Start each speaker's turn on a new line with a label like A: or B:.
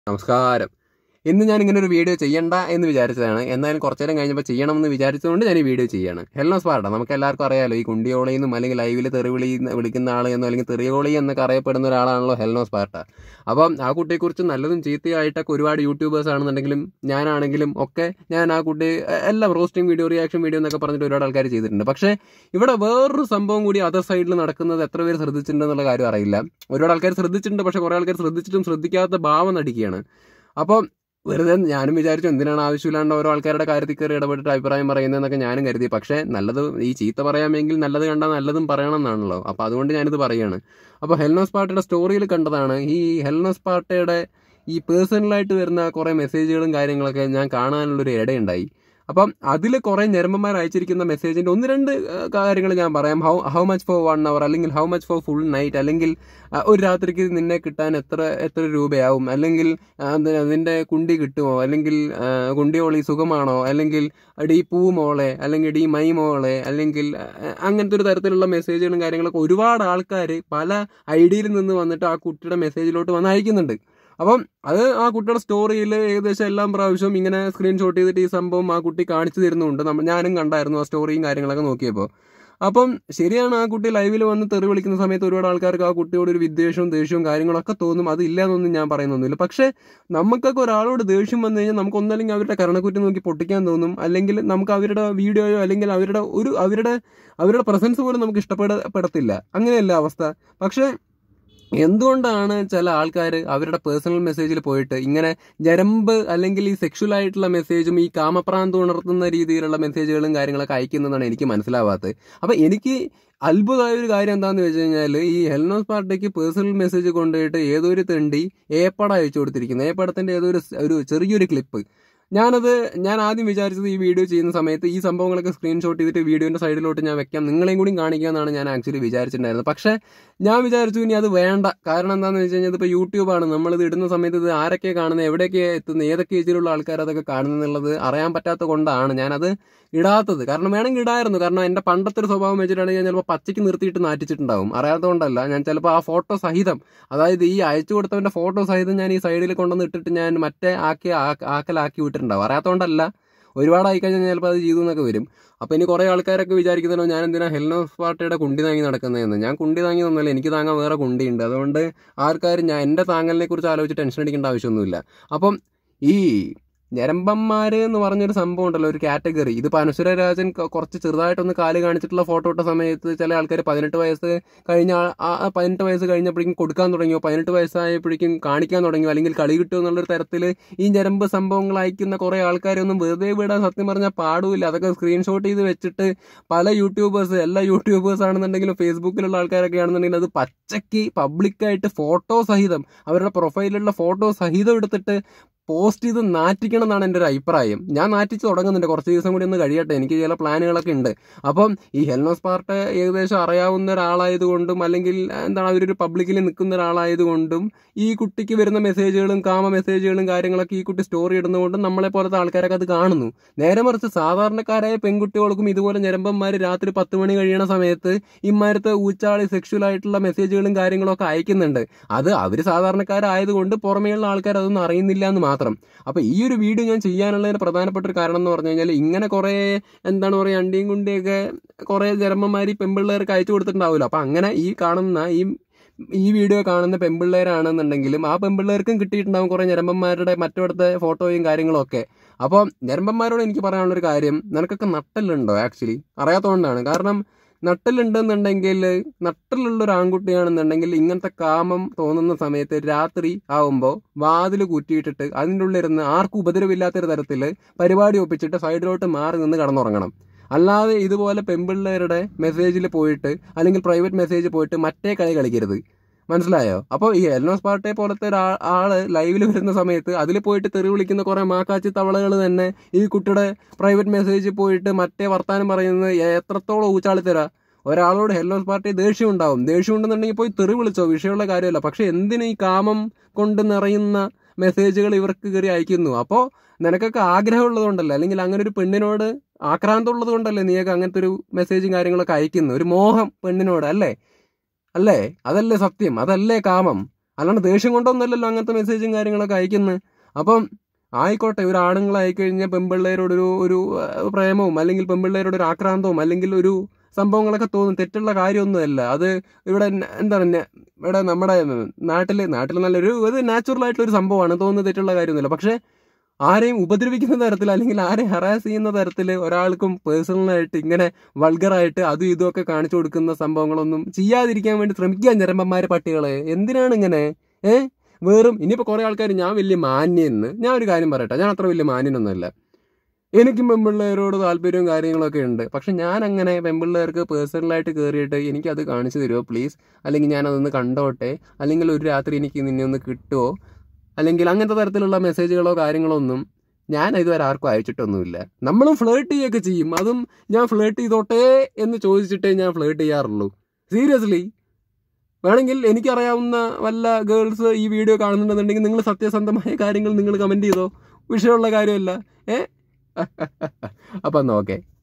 A: നമസ്കാരം ഇന്ന് ഞാൻ ഇങ്ങനെ ഒരു വീഡിയോ ചെയ്യണ്ട എന്ന് വിചാരിച്ചതാണ് എന്നാലും കുറച്ചു നേരം കഴിഞ്ഞപ്പോൾ ചെയ്യണമെന്ന് വിചാരിച്ചതുകൊണ്ട് ഞാൻ ഈ വീഡിയോ ചെയ്യാണ് ഹെൽനോസ് പാർട്ട നമുക്ക് എല്ലാവർക്കും അറിയാലോ ഈ കുണ്ടിയോളി എന്നും അല്ലെങ്കിൽ ലൈവിൽ തെറിവിളി എന്ന് വിളിക്കുന്ന ആൾ എന്നോ അല്ലെങ്കിൽ തെറിയോളി എന്നൊക്കെ അറിയപ്പെടുന്ന ഒരാളാണല്ലോ ഹെൽനോസ് പാർട്ട അപ്പം ആ കുട്ടിയെക്കുറിച്ച് നല്ലതും ചീത്തയായിട്ടൊക്കെ ഒരുപാട് യൂട്യൂബേഴ്സ് ആണെന്നുണ്ടെങ്കിലും ഞാനാണെങ്കിലും ഒക്കെ ഞാൻ ആ കുട്ടി എ- എല്ലാം റോസ്റ്റിംഗ് വീഡിയോ റിയാക്ഷൻ വീഡിയോ എന്നൊക്കെ പറഞ്ഞിട്ട് ഒരുപാട് ആൾക്കാർ ചെയ്തിട്ടുണ്ട് പക്ഷേ ഇവിടെ വേറൊരു സംഭവം കൂടി അതർ സൈഡിൽ നടക്കുന്നത് എത്ര പേര് ശ്രദ്ധിച്ചിട്ടുണ്ടെന്നുള്ള കാര്യം അറിയില്ല ഒരുപാട് ആൾക്കാർ ശ്രദ്ധിച്ചിട്ടുണ്ട് പക്ഷേ കുറേ ആൾക്കാർ ശ്രദ്ധിച്ചിട്ടും ശ്രദ്ധിക്കാത്ത ഭാവം നടിക്കുകയാണ് അപ്പം വെറുതെ ഞാനും വിചാരിച്ചു എന്തിനാണ് ആവശ്യമില്ലാണ്ട് ഓരോ ആൾക്കാരുടെ കാര്യത്തിൽ കയറി ഇടപെട്ടിട്ട് അഭിപ്രായം പറയുന്നതെന്നൊക്കെ ഞാനും കരുതി പക്ഷേ നല്ലത് ഈ ചീത്ത പറയാമെങ്കിൽ നല്ലത് കണ്ടാൽ നല്ലതും പറയണം എന്നാണല്ലോ അപ്പോൾ അതുകൊണ്ട് ഞാനിത് പറയാണ് അപ്പോൾ ഹെൽനോസ് പാർട്ടിയുടെ സ്റ്റോറിയിൽ കണ്ടതാണ് ഈ ഹെൽനോസ് പാർട്ടിയുടെ ഈ പേഴ്സണലായിട്ട് വരുന്ന കുറേ മെസ്സേജുകളും കാര്യങ്ങളൊക്കെ ഞാൻ കാണാനുള്ളൊരു ഇടയുണ്ടായി അപ്പം അതിൽ കുറേ ഞരമ്പന്മാർ അയച്ചിരിക്കുന്ന മെസ്സേജിൻ്റെ ഒന്ന് രണ്ട് കാര്യങ്ങൾ ഞാൻ പറയാം how how much for one hour അല്ലെങ്കിൽ how much for full night അല്ലെങ്കിൽ ആ, ഒരു രാത്രിക്ക് നിന്നെ കിട്ടാൻ എത്ര എത്ര രൂപയാവും അല്ലെങ്കിൽ ആ, അത് നിന്റെ കുണ്ടി കിട്ടുമോ അല്ലെങ്കിൽ ആ, കുണ്ടിയോളി സുഖമാണോ അല്ലെങ്കിൽ ഡി പൂ മോളെ അല്ലെങ്കിൽ ഡി മൈ മോളെ അല്ലെങ്കിൽ ആ, അങ്ങനത്തെ ഒരു തരത്തിലുള്ള മെസ്സേജുകളും കാര്യങ്ങളൊക്കെ ഒരുപാട് ആൾക്കാർ പല ഐഡിയയിൽ നിന്ന് വന്നിട്ട് ആ കുട്ടിയുടെ മെസ്സേജിലോട്ട് വന്ന് അയക്കുന്നുണ്ട് അപ്പം അത് ആ കുട്ടിയുടെ സ്റ്റോറിയിൽ ഏകദേശം എല്ലാം പ്രാവശ്യവും ഇങ്ങനെ സ്ക്രീൻഷോട്ട് ചെയ്തിട്ട് ഈ സംഭവം ആ കുട്ടി കാണിച്ചു തരുന്നുണ്ട് നമ്മ ഞാനും കണ്ടായിരുന്നു ആ സ്റ്റോറിയും കാര്യങ്ങളൊക്കെ നോക്കിയപ്പോൾ അപ്പം ശരിയാണ് ആ കുട്ടി ലൈവിൽ വന്ന് തെറി വിളിക്കുന്ന സമയത്ത് ഒരുപാട് ആൾക്കാർക്ക് ആ കുട്ടിയോട് ഒരു വിദ്വേഷവും ദേഷ്യവും കാര്യങ്ങളൊക്കെ തോന്നും അത് ഇല്ലാന്നൊന്നും ഞാൻ പറയുന്നൊന്നുമില്ല പക്ഷേ നമുക്കൊക്കെ ഒരാളോട് ദേഷ്യം വന്നു കഴിഞ്ഞാൽ നമുക്ക് ഒന്നല്ലെങ്കിൽ അവരുടെ കരണക്കുറ്റി നോക്കി പൊട്ടിക്കാൻ തോന്നും അല്ലെങ്കിൽ നമുക്ക് അവരുടെ വീഡിയോയോ അല്ലെങ്കിൽ അവരുടെ ഒരു അവരുടെ അവരുടെ പ്രസൻസ് പോലും നമുക്ക് ഇഷ്ടപ്പെടപ്പെടത്തില്ല അങ്ങനെയല്ല അവസ്ഥ പക്ഷേ എന്തുകൊണ്ടാണ് ചില ആൾക്കാർ അവരുടെ പേഴ്സണൽ മെസ്സേജിൽ പോയിട്ട് ഇങ്ങനെ ജരമ്പ് അല്ലെങ്കിൽ ഈ സെക്ഷൽ ആയിട്ടുള്ള മെസ്സേജും ഈ കാമപ്രാന്ത് ഉണർത്തുന്ന രീതിയിലുള്ള മെസ്സേജുകളും കാര്യങ്ങളൊക്കെ അയക്കുന്നതാണ് എനിക്ക് മനസ്സിലാവാത്തത് അപ്പം എനിക്ക് അത്ഭുതമായ ഒരു കാര്യം എന്താണെന്ന് വെച്ച് കഴിഞ്ഞാൽ ഈ ഹെൽനോസ് പാർട്ടിക്ക് പേഴ്സണൽ മെസ്സേജ് കൊണ്ടുപോയിട്ട് ഏതൊരു തെണ്ടി ഏപ്പട അയച്ചു കൊടുത്തിരിക്കുന്നത് ഏപ്പടത്തിന്റെ ഏതൊരു സ്- ഒരു ചെറിയൊരു ക്ലിപ്പ് ഞാനത് ഞാൻ ആദ്യം വിചാരിച്ചത് ഈ വീഡിയോ ചെയ്യുന്ന സമയത്ത് ഈ സംഭവങ്ങളൊക്കെ സ്ക്രീൻഷോട്ട് ചെയ്തിട്ട് വീഡിയോന്റെ സൈഡിലോട്ട് ഞാൻ വെക്കാം നിങ്ങളെയും കൂടി കാണിക്കാമെന്നാണ് ഞാൻ ആക്ച്വലി വിചാരിച്ചിട്ടുണ്ടായിരുന്നത് പക്ഷേ ഞാൻ വിചാരിച്ചു ഇനി അത് വേണ്ട കാരണം എന്താണെന്ന് വെച്ച് കഴിഞ്ഞാൽ ഇപ്പോൾ യൂട്യൂബാണ് നമ്മളിത് ഇടുന്ന സമയത്ത് ഇത് ആരൊക്കെ കാണുന്നത് എവിടെയൊക്കെ എത്തുന്നത് ഏതൊക്കെ ഏജിലുള്ള ആൾക്കാർ അതൊക്കെ കാണുന്നുള്ളത് അറിയാൻ പറ്റാത്ത കൊണ്ടാണ് ഞാനത് ഇടാത്തത് കാരണം വേണമെങ്കിൽ ഇടായിരുന്നു കാരണം എൻ്റെ പണ്ടത്തെ ഒരു സ്വഭാവം വെച്ചിട്ടാണെങ്കിൽ ഞാൻ ചിലപ്പോൾ പച്ചയ്ക്ക് നിർത്തിയിട്ട് നാറ്റിച്ചിട്ടുണ്ടാവും അറിയാത്തതുകൊണ്ടല്ല ഞാൻ ചിലപ്പോൾ ആ ഫോട്ടോ സഹിതം അതായത് ഈ അയച്ചു കൊടുത്തവൻ്റെ ഫോട്ടോ സഹിതം ഞാൻ ഈ സൈഡിൽ കൊണ്ടുവന്ന് ഇട്ടിട്ട് ഞാൻ മറ്റേ ആക്കി ആ- ആക്കലാക്കി വിട്ടിട്ടുണ്ടാവും അറിയാത്തതുകൊണ്ടല്ല ഒരുപാട് ആയിക്കഴിഞ്ഞാൽ ചിലപ്പോൾ അത് ചെയ്തു എന്നൊക്കെ വരും അപ്പോൾ ഇനി കുറേ ആൾക്കാരൊക്കെ വിചാരിക്കുന്നല്ലോ ഞാൻ എന്തിനാ ഹെൽനോസ് പാർട്ടിയുടെ കുണ്ടി താങ്ങി നടക്കുന്നതെന്ന് ഞാൻ കുണ്ടി താങ്ങി തന്നല്ല എനിക്ക് താങ്ങാൻ വേറെ കുണ്ടിയുണ്ട് അതുകൊണ്ട് ആൾക്കാർ ഞാൻ എൻ്റെ താങ്ങലിനെ കുറിച്ച് ആലോചിച്ച് ടെൻഷൻ അടിക്കേണ്ട ആവശ്യമൊന്നുമില്ല അപ്പം ഈ ഞരമ്പന്മാര് എന്ന് പറഞ്ഞൊരു സംഭവം ഉണ്ടല്ലോ ഒരു കാറ്റഗറി ഇത് അനശ്വര രാജൻ കൊ- കുറച്ച് ചെറുതായിട്ടൊന്ന് കാല് കാണിച്ചിട്ടുള്ള ഫോട്ടോ ഇട്ട സമയത്ത് ചില ആൾക്കാർ പതിനെട്ട് വയസ്സ് കഴിഞ്ഞ ആ- ആ ആ പതിനെട്ട് വയസ്സ് കഴിഞ്ഞപ്പോഴേക്കും കൊടുക്കാൻ തുടങ്ങിയോ പതിനെട്ട് വയസ്സായപ്പോഴേക്കും കാണിക്കാൻ തുടങ്ങിയോ അല്ലെങ്കിൽ കളി കിട്ടുമോ എന്നുള്ളൊരു തരത്തിൽ ഈ ഞരമ്പ് സംഭവങ്ങൾ അയക്കുന്ന കുറേ ആൾക്കാരൊന്നും വെറുതെ വിടാൻ സത്യം പറഞ്ഞാൽ പാടുമില്ല അതൊക്കെ സ്ക്രീൻഷോട്ട് ചെയ്ത് വെച്ചിട്ട് പല യൂട്യൂബേഴ്സ് എല്ലാ യൂട്യൂബേഴ്സ് ആണെന്നുണ്ടെങ്കിലും ഫേസ്ബുക്കിലുള്ള ആൾക്കാരൊക്കെ ആണെന്നുണ്ടെങ്കിൽ അത് പച്ചയ്ക്ക് പബ്ലിക്കായിട്ട് ഫോട്ടോ സഹിതം അവരുടെ പ്രൊഫൈലിലുള്ള ഫോട്ടോ സഹിതം എടുത്തിട്ട് പോസ്റ്റ് ചെയ്ത് നാറ്റിക്കണം എന്നാണ് എൻ്റെ ഒരു അഭിപ്രായം ഞാൻ നാറ്റിച്ച് തുടങ്ങുന്നുണ്ട് കുറച്ച് ദിവസം കൂടി ഒന്ന് കഴിയട്ടെ എനിക്ക് ചില പ്ലാനുകളൊക്കെ ഉണ്ട് അപ്പം ഈ ഹെൽനോസ് പാർട്ട് ഏകദേശം അറിയാവുന്ന ഒരാളായതുകൊണ്ടും അല്ലെങ്കിൽ എന്താണ് അവരൊരു പബ്ലിക്കിൽ നിൽക്കുന്ന ഒരാളായതുകൊണ്ടും ഈ കുട്ടിക്ക് വരുന്ന മെസ്സേജുകളും കാമ മെസ്സേജുകളും കാര്യങ്ങളൊക്കെ ഈ കുട്ടി സ്റ്റോറി ഇടുന്നതുകൊണ്ടും നമ്മളെ പോലത്തെ ആൾക്കാരൊക്കെ അത് കാണുന്നു നേരെ മറിച്ച് സാധാരണക്കാരായ പെൺകുട്ടികൾക്കും ഇതുപോലെ ഞരമ്പന്മാർ രാത്രി പത്ത് മണി കഴിയണ സമയത്ത് ഇമ്മാരത്തെ ഊച്ചാളി സെക്ഷൽ ആയിട്ടുള്ള മെസ്സേജുകളും കാര്യങ്ങളും ഒക്കെ അയക്കുന്നുണ്ട് അത് അവർ സാധാരണക്കാരായതുകൊണ്ട് പുറമേയുള്ള ആൾക്കാർ അതൊന്നും അറിയുന്നില്ല എന്ന് മാത്രം അപ്പൊ ഈ ഒരു വീഡിയോ ഞാൻ ചെയ്യാനുള്ളതിന് പ്രധാനപ്പെട്ട ഒരു കാരണം എന്ന് പറഞ്ഞു കഴിഞ്ഞാൽ ഇങ്ങനെ കുറെ എന്താണ് പറയുക അണ്ടിയും കുണ്ടിയൊക്കെ കുറെ ജരമ്മന്മാർ ഈ പെമ്പിള്ളേർക്ക് അയച്ചു കൊടുത്തിട്ടുണ്ടാവില്ല അപ്പൊ അങ്ങനെ ഈ കാണുന്ന ഈ ഈ വീഡിയോ കാണുന്ന പെമ്പിള്ളേരാണെന്നുണ്ടെങ്കിലും ആ പെമ്പിള്ളേർക്കും കിട്ടിയിട്ടുണ്ടാവും കുറെ ഞരമ്പന്മാരുടെ മറ്റിടത്തെ ഫോട്ടോയും കാര്യങ്ങളും ഒക്കെ അപ്പോൾ ഞരമ്പന്മാരോട് എനിക്ക് പറയാനുള്ളൊരു കാര്യം നിനക്കൊക്കെ നട്ടലുണ്ടോ ആക്ച്വലി അറിയാത്തതുകൊണ്ടാണ് കാരണം നട്ടലുണ്ടെന്നുണ്ടെങ്കിൽ നട്ടലുള്ള ഒരു ആൺകുട്ടിയാണെന്നുണ്ടെങ്കിൽ ഇങ്ങനത്തെ കാമം തോന്നുന്ന സമയത്ത് രാത്രി ആവുമ്പോൾ വാതിൽ കുറ്റിയിട്ടിട്ട് അതിൻ്റെ ഉള്ളിരുന്ന് ആർക്കും ഉപദ്രവമില്ലാത്തൊരു തരത്തിൽ പരിപാടി ഒപ്പിച്ചിട്ട് സൈഡിലോട്ട് മാറി നിന്ന് കടന്നുറങ്ങണം അല്ലാതെ ഇതുപോലെ പെമ്പിള്ളേരുടെ മെസ്സേജിൽ പോയിട്ട് അല്ലെങ്കിൽ പ്രൈവറ്റ് മെസ്സേജ് പോയിട്ട് മറ്റേ കളി കളിക്കരുത് മനസ്സിലായോ അപ്പോൾ ഈ എൽനോസ് പാർട്ടിയെ പോലത്തെ ഒരു ആ- ആള് ലൈവിൽ വരുന്ന സമയത്ത് അതിൽ പോയിട്ട് തെറി വിളിക്കുന്ന കുറെ മാക്കാച്ചി തവളകൾ തന്നെ ഈ കുട്ടിയുടെ പ്രൈവറ്റ് മെസ്സേജ് പോയിട്ട് മറ്റേ വർത്താനം പറയുന്നത് എത്രത്തോളം ഊച്ചാളി തരാ ഒരാളോട് ഹെല്ലോസ് പാർട്ടി ദേഷ്യം ഉണ്ടാവും ദേഷ്യം ഉണ്ടെന്നുണ്ടെങ്കിൽ പോയി തെറി വിളിച്ചോ വിഷയമുള്ള കാര്യമല്ല പക്ഷെ എന്തിനു ഈ കാമം കൊണ്ട് നിറയുന്ന മെസ്സേജുകൾ ഇവർക്ക് കയറി അയക്കുന്നു അപ്പോൾ നിനക്കൊക്കെ ആഗ്രഹമുള്ളതുകൊണ്ടല്ലേ അല്ലെങ്കിൽ അങ്ങനെ ഒരു പെണ്ണിനോട് ആക്രാന്തം ഉള്ളത് കൊണ്ടല്ലേ നീയൊക്കെ അങ്ങനത്തെ ഒരു മെസ്സേജും കാര്യങ്ങളൊക്കെ അയക്കുന്നു ഒരു മോഹം പെണ്ണിനോട് അല്ലേ അല്ലേ അതല്ലേ സത്യം അതല്ലേ കാമം അല്ലാണ്ട് ദേഷ്യം കൊണ്ടൊന്നുമല്ലല്ലോ അങ്ങനത്തെ മെസ്സേജും കാര്യങ്ങളൊക്കെ അയക്കുന്നത് അപ്പം ആയിക്കോട്ടെ ഒരു ആണുങ്ങൾ ആയിക്കഴിഞ്ഞാൽ പെൺപിള്ളേരോടൊരു ഒരു ഏഹ്, പ്രേമവും അല്ലെങ്കിൽ പെൺപിള്ളേരോട് ഒരു ആക്രാന്തവും അല്ലെങ്കിൽ ഒരു സംഭവങ്ങളൊക്കെ തോന്നും തെറ്റുള്ള കാര്യമൊന്നുമല്ല അത് ഇവിടെ ന- എന്താ പറയുക ഇവിടെ നമ്മുടെ നാട്ടിൽ നാട്ടിൽ നല്ലൊരു ഇത് നാച്ചുറൽ ആയിട്ടുള്ള ഒരു സംഭവമാണ് തോന്നുന്നത് തെറ്റുള്ള കാര്യമൊന്നുമില്ല പക്ഷേ ആരെയും ഉപദ്രവിക്കുന്ന തരത്തിൽ അല്ലെങ്കിൽ ആരെയും ഹറാസ് ചെയ്യുന്ന തരത്തിൽ ഒരാൾക്കും പേഴ്സണലായിട്ട് ഇങ്ങനെ വൾഗറായിട്ട് അതും ഇതും ഒക്കെ കാണിച്ചു കൊടുക്കുന്ന സംഭവങ്ങളൊന്നും ചെയ്യാതിരിക്കാൻ വേണ്ടി ശ്രമിക്കുക ഞരമ്പന്മാരെ പട്ടികളെ എന്തിനാണ് ഇങ്ങനെ ഏ വെറും ഇനിയിപ്പോൾ കുറേ ആൾക്കാർ ഞാൻ വലിയ മാന്യെന്ന് ഞാൻ ഒരു കാര്യം പറയട്ടെ ഞാൻ അത്ര വലിയ മാന്യനൊന്നുമല്ല എനിക്കും പെൺപിള്ളേരോട് താല്പര്യവും കാര്യങ്ങളൊക്കെ ഉണ്ട് പക്ഷെ ഞാൻ അങ്ങനെ പെൺപിള്ളേർക്ക് പേഴ്സണലായിട്ട് കയറിയിട്ട് എനിക്കത് കാണിച്ചു തരുമോ പ്ലീസ് അല്ലെങ്കിൽ ഞാനതൊന്ന് കണ്ടോട്ടെ അല്ലെങ്കിൽ ഒരു രാത്രി എനിക്ക് നിന്നെ ഒന്ന് കിട്ടുമോ അല്ലെങ്കിൽ അങ്ങനത്തെ തരത്തിലുള്ള മെസ്സേജുകളോ കാര്യങ്ങളോ ഒന്നും ഞാൻ ഇതുവരെ ആർക്കും അയച്ചിട്ടൊന്നുമില്ല നമ്മളും ഫ്ലേർട്ട് ചെയ്യുകയൊക്കെ ചെയ്യും അതും ഞാൻ ഫ്ലേർട്ട് ചെയ്തോട്ടെ എന്ന് ചോദിച്ചിട്ടേ ഞാൻ ഫ്ലേർട്ട് ചെയ്യാറുള്ളൂ സീരിയസ്ലി വേണമെങ്കിൽ എനിക്കറിയാവുന്ന വല്ല ഗേൾസ് ഈ വീഡിയോ കാണുന്നുണ്ടെന്നുണ്ടെങ്കിൽ നിങ്ങൾ സത്യസന്ധമായ കാര്യങ്ങൾ നിങ്ങൾ കമൻറ്റ് ചെയ്തോ വിഷയമുള്ള കാര്യമല്ല ഏ അപ്പം എന്നാൽ ഓക്കെ